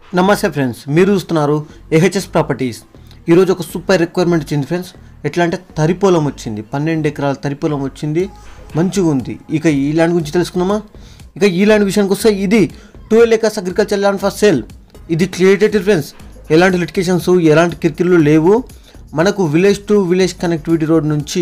నమస్తే ఫ్రెండ్స్ మీరు చూస్తున్నారు ఏహెచ్ఎస్ ప్రాపర్టీస్ ఈరోజు ఒక సూపర్ రిక్వైర్మెంట్ వచ్చింది ఫ్రెండ్స్ ఎట్లా అంటే తరిపోలం వచ్చింది పన్నెండు ఎకరాల తరిపోలం వచ్చింది మంచిగా ఉంది ఇక ఈ ల్యాండ్ గురించి తెలుసుకుందామా ఇక ఈ ల్యాండ్ విషయానికి వస్తే ఇది twelve acres agriculture land for sale ఇది క్రియేటెడ్ ఫ్రెండ్స్ ఎలాంటి లిటికేషన్స్ ఎలాంటి కిరికిర్లు లేవు మనకు village to village connectivity road నుంచి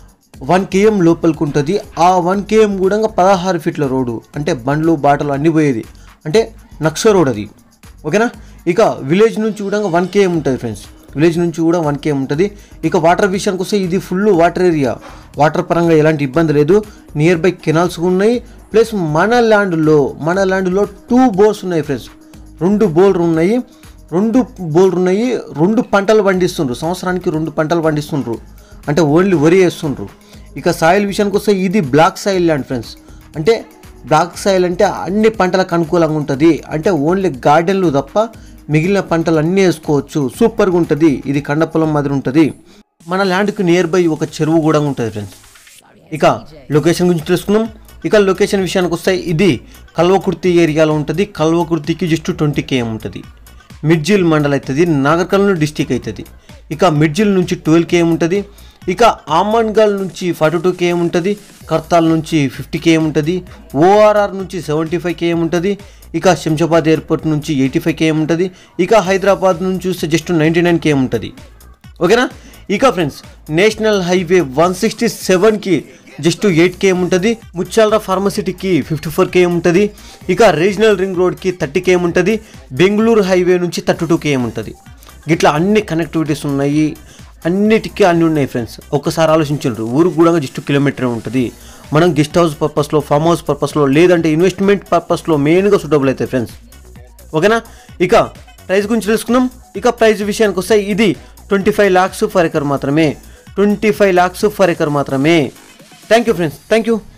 వన్ కేఎం లోపలికి ఉంటుంది ఆ వన్ కేఎం కూడా పదహారు ఫీట్ల రోడ్డు అంటే బండ్లు బాటలు అన్నీ పోయేది అంటే నక్ష రోడ్ అది ఓకేనా ఇక విలేజ్ నుంచి కూడా వన్ కేఎం ఉంటుంది ఫ్రెండ్స్ విలేజ్ నుంచి కూడా వన్ కేఎం ఉంటుంది ఇక వాటర్ విషయానికి వస్తే ఇది ఫుల్ వాటర్ ఏరియా వాటర్ పరంగా ఎలాంటి ఇబ్బంది లేదు నియర్ బై కెనాల్స్ ఉన్నాయి ప్లస్ మన ల్యాండ్లో మన ల్యాండ్లో టూ బోర్స్ ఉన్నాయి ఫ్రెండ్స్ రెండు బోర్లు ఉన్నాయి రెండు బోర్లు ఉన్నాయి రెండు పంటలు పండిస్తుండ్రు సంవత్సరానికి రెండు పంటలు పండిస్తుండ్రు అంటే ఓన్లీ వరి వేస్తుండ్రు ఇక సాయిల్ విషయానికి వస్తే ఇది బ్లాక్ సాయిల్ ల్యాండ్ ఫ్రెండ్స్ అంటే బ్లాక్ సాయిల్ అంటే అన్ని పంటలకు అనుకూలంగా ఉంటుంది అంటే ఓన్లీ గార్డెన్లు తప్ప మిగిలిన పంటలు అన్నీ వేసుకోవచ్చు సూపర్గా ఉంటుంది ఇది కండపొలం మాదిరి ఉంటుంది మన ల్యాండ్కి నియర్ బై ఒక చెరువు కూడా ఉంటుంది ఫ్రెండ్స్ ఇక లొకేషన్ గురించి తెలుసుకుందాం ఇక లొకేషన్ విషయానికి వస్తే ఇది కల్వకుర్తి ఏరియాలో ఉంటుంది కల్వకుర్తికి జస్ట్ ట్వంటీ కేఎం ఉంటుంది మిడ్జిల్ మండల్ అవుతుంది నాగర్ కర్నూలు డిస్టిక్ అవుతుంది ఇక మిడ్జిల్ నుంచి ట్వెల్వ్ కేఎం ఉంటుంది ఇక ఆమన్గల్ నుంచి ఫార్టీ టూ కేఎం ఉంటుంది కర్తాల్ నుంచి ఫిఫ్టీ కేఎం ఉంటుంది ఓఆర్ఆర్ నుంచి సెవెంటీ ఫైవ్ కేఎం ఉంటుంది ఇక శంషాబాద్ ఎయిర్పోర్ట్ నుంచి ఎయిటీ ఫైవ్ కేఎం ఉంటుంది ఇక హైదరాబాద్ నుంచి చూస్తే జస్ట్ నైంటీ నైన్ కేఎం ఉంటుంది ఓకేనా ఇక friends national highway one sixty సెవెన్కి జస్ట్ ఎయిట్ కేఎం ఉంటుంది ముచ్చాలరా ఫార్మసిటీకి ఫిఫ్టీ ఫోర్ కేఎం ఉంటుంది ఇక రీజనల్ రింగ్ రోడ్కి థర్టీ కేఎం ఉంటుంది బెంగళూరు హైవే నుంచి థర్టీ టూ కేఎం ఉంటుంది ఇట్లా అన్ని కనెక్టివిటీస్ ఉన్నాయి అన్నిటికీ అన్నీ ఉన్నాయి ఫ్రెండ్స్ ఒక్కసారి ఆలోచించండి ఊరు కూడా జస్ట్ కిలోమీటర్ ఉంటుంది మనం గెస్ట్ హౌస్ పర్పస్లో ఫామ్ హౌస్ పర్పస్లో లేదంటే ఇన్వెస్ట్మెంట్ పర్పస్లో మెయిన్గా సూటబుల్ అవుతాయి ఫ్రెండ్స్ ఓకేనా ఇక ప్రైస్ గురించి తెలుసుకుందాం ఇక ప్రైస్ విషయానికి వస్తే ఇది twenty five lakhs for acre మాత్రమే twenty five lakhs for acre మాత్రమే thank you friends thank you